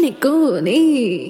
கோனே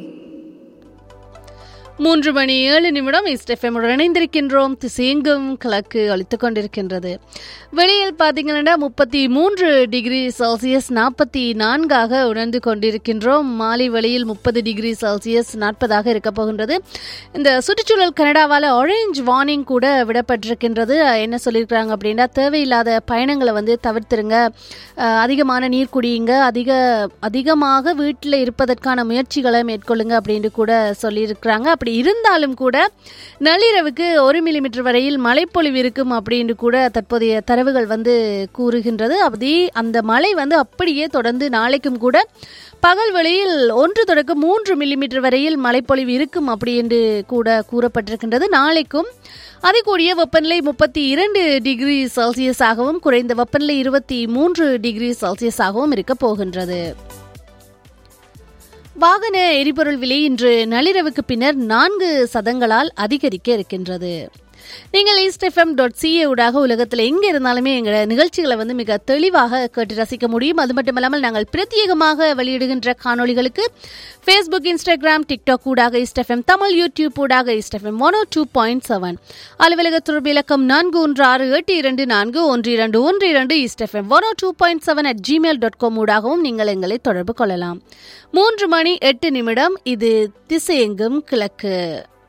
மூன்று மணி ஏழு நிமிடம் இஸ்டெஃபமுடன் இணைந்திருக்கின்றோம் திசையெங்கும் கிழக்கு அளித்துக் கொண்டிருக்கின்றது வெளியில் பார்த்தீங்கன்னா முப்பத்தி மூன்று டிகிரி செல்சியஸ் நாற்பத்தி நான்காக உணர்ந்து கொண்டிருக்கின்றோம் மாலை வெளியில் முப்பது டிகிரி செல்சியஸ் நாற்பதாக இருக்க போகின்றது இந்த சுற்றுச்சூழல் கனடாவால் ஆரஞ்ச் வார்னிங் கூட விடப்பட்டிருக்கின்றது என்ன சொல்லியிருக்கிறாங்க அப்படின்னா தேவையில்லாத பயணங்களை வந்து தவிர்த்துருங்க அஹ், அதிகமான நீர் குடியுங்க அதிக அதிகமாக வீட்டில் இருப்பதற்கான முயற்சிகளை மேற்கொள்ளுங்க அப்படின்னு கூட சொல்லியிருக்கிறாங்க அப்படி இருந்தாலும் கூட நள்ளிரவுக்கு ஒரு மில்லிமீட்டர் வரையில் மழைப்பொழிவு இருக்கும் அப்படின்னு கூட தற்போதைய தரவுகள் வந்து கூறுகின்றது அப்படி அந்த மழை வந்து அப்படியே தொடர்ந்து நாளைக்கும் கூட பகல் வேளையில் ஒன்று தொடக்கம் மூன்று மில்லிமீட்டர் வரையில் மழைப்பொழிவு இருக்கும் அப்படி என்று கூட கூறப்பட்டிருக்கின்றது நாளைக்கும் அதிகூடிய வெப்பநிலை முப்பத்தி இரண்டு டிகிரி செல்சியஸாகவும் குறைந்த வெப்பநிலை இருபத்தி மூன்று டிகிரி செல்சியஸாகவும் இருக்க போகின்றது வாகன எரிபொருள் விலை இன்று நள்ளிரவுக்கு பின்னர் நான்கு சதங்களால் அதிகரிக்க இருக்கின்றது நீங்கள் ஈஸ்ட் எஃப்எம் டாட் சிஏ ஊடாக உலகத்தில் எங்கே இருந்தாலுமே எங்களோட நிகழ்ச்சிகளை வந்து மிக தெளிவாக கேட்டு ரசிக்க முடியும் அது மட்டுமல்லாமல் நாங்கள் பிரத்யேகமாக வெளியிடுகின்ற காணொளிகளுக்கு ஃபேஸ்புக் இன்ஸ்டாகிராம் டிக்டாக் ஊடாக ஈஸ்ட் எஃப்எம் தமிழ் யூடியூப் ஊடாக East FM one two point seven அலுவலக தொடர்பு இலக்கம் நான்கு ஒன்று ஆறு எட்டு இரண்டு நான்கு ஒன்று இரண்டு ஒன்று இரண்டு East FM one two point seven at Gmail dot com ஊடாகவும் நீங்கள் எங்களை தொடர்பு கொள்ளலாம் மூன்று மணி எட்டு நிமிடம் இது திசையெங்கும் கிழக்கு